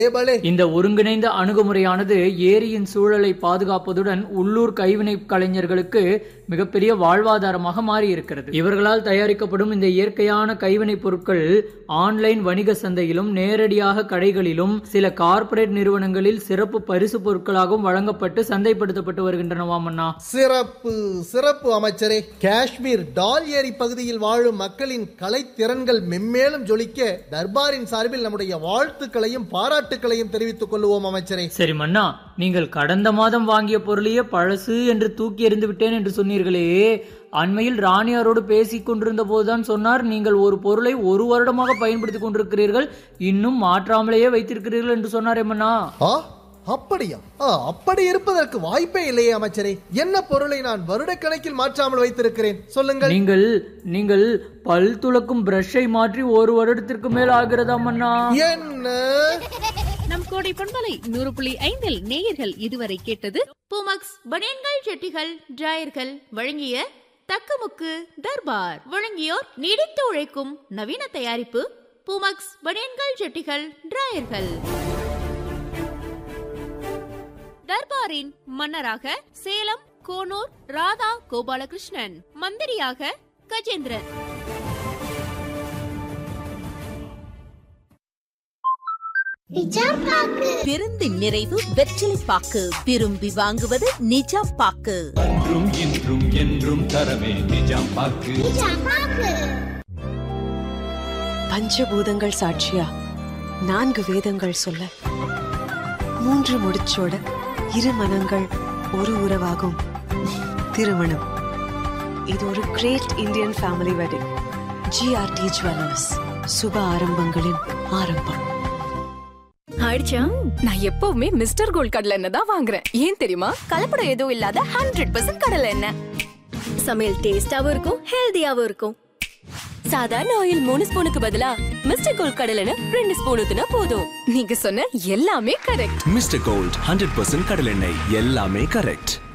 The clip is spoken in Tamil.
பலே இந்த ஒருங்கிணைந்த அணுகுமுறையானது ஏரியின் சூழலை பாதுகாப்பதுடன் உள்ளூர் கைவினை கலைஞர்களுக்கு மிகப்பெரிய வாழ்வாதாரமாக மாறி இருக்கிறது இவர்களால் தயாரிக்கப்படும் இந்த இயற்கையான கைவினைப் பொருட்கள் ஆன்லைன் வணிக சந்தையிலும் நேரடியாக கடைகளிலும் சில கார்ப்பரேட் நிறுவனங்களில் சிறப்பு பரிசு பொருட்களாகவும் வழங்கப்பட்டு சந்தைப்படுத்தப்பட்டு வருகின்றனவாமண்ணா சிறப்பு சிறப்பு அமைச்சரே காஷ்மீர் டால் ஏரி பகுதியில் வாழும் மக்களின் கலைத்திறன்கள் மென்மேலும் ஜொலிக்க தர்பாரின் சார்பில் நம்முடைய வாழ்த்துக்களையும் பாராட்டுக்களையும் தெரிவித்துக் கொள்வோம் அமைச்சரே சரி மன்னா நீங்கள் கடந்த மாதம் வாங்கிய பொருளையே பழசு என்று தூக்கி எறிந்து விட்டேன் என்று சொன்னீர்களே அண்மையில் ராணியாரோடு பேசிக் கொண்டிருந்த போதுதான் சொன்னார் நீங்கள் ஒரு பொருளை ஒரு வருடமாக பயன்படுத்திக் கொண்டிருக்கிறீர்கள் இன்னும் மாற்றாமலேயே வைத்திருக்கிறீர்கள் என்று சொன்னாரே மன்னா ஆ அப்படியா ஆ, அப்படி இருப்பதற்கு வாய்ப்பே இல்லையே அமைச்சரே என்ன பொருளை நான் வருடக்கணக்கில் மாற்றாமல் வைத்திருக்கிறேன் சொல்லுங்கள் நீங்கள் நீங்கள் பல் துளக்கும் பிரஷை மாற்றி ஒரு வருடத்திற்கு மேல் ஆகிறதா மன்னா என்ன நம் கோடை பண்பலை நூறு புள்ளி ஐந்தில் நேயர்கள் இதுவரை கேட்டது பூமக்ஸ் பனியன்கள் செட்டிகள் டிராயர்கள் வழங்கிய தக்கமுக்கு தர்பார் வழங்கியோர் நீடித்து உழைக்கும் நவீன தயாரிப்பு பூமக்ஸ் பனியன்கள் செட்டிகள் டிராயர்கள் தர்பாரின் மன்னராக சேலம் கோனூர் ராதா கோபாலகிருஷ்ணன் மந்திரியாக கஜேந்திரன் பெருந்து நிறைவு வெற்றிலை பாக்கு விரும்பி வாங்குவது நிஜாம் பாக்கு என்றும் இன்றும் என்றும் தரவே நிஜாம் பாக்கு பஞ்சபூதங்கள் சாட்சியா நான்கு வேதங்கள் சொல்ல மூன்று முடிச்சோட இரு மனங்கள் ஒரு உறவாகும் திருமணம் இது ஒரு great Indian family wedding GRT jewellers சுப ஆரம்பங்களின் ஆரம்பம் ஆயிடுச்சா நான் எப்பவுமே மிஸ்டர் கோல்ட் கடலை எண்ணெய் தான் வாங்குறேன் ஏன் தெரியுமா கலப்படம் எதுவும் இல்லாத ஹண்ட்ரட் பர்சன்ட் கடலை எண்ணெய் சமையல் டேஸ்டாவும் இருக்கும் ஹெல்தியாவும் இருக்கும் சாதாரண ஆயில் மூணு ஸ்பூனுக்கு பதிலா மிஸ்டர் கோல்ட் கடலை எண்ணெய் ரெண்டு ஸ்பூன் ஊத்துனா போதும் நீங்க சொன்ன எல்லாமே correct mister gold hundred percent கடலெண்ணெய் எல்லாமே கரெக்ட்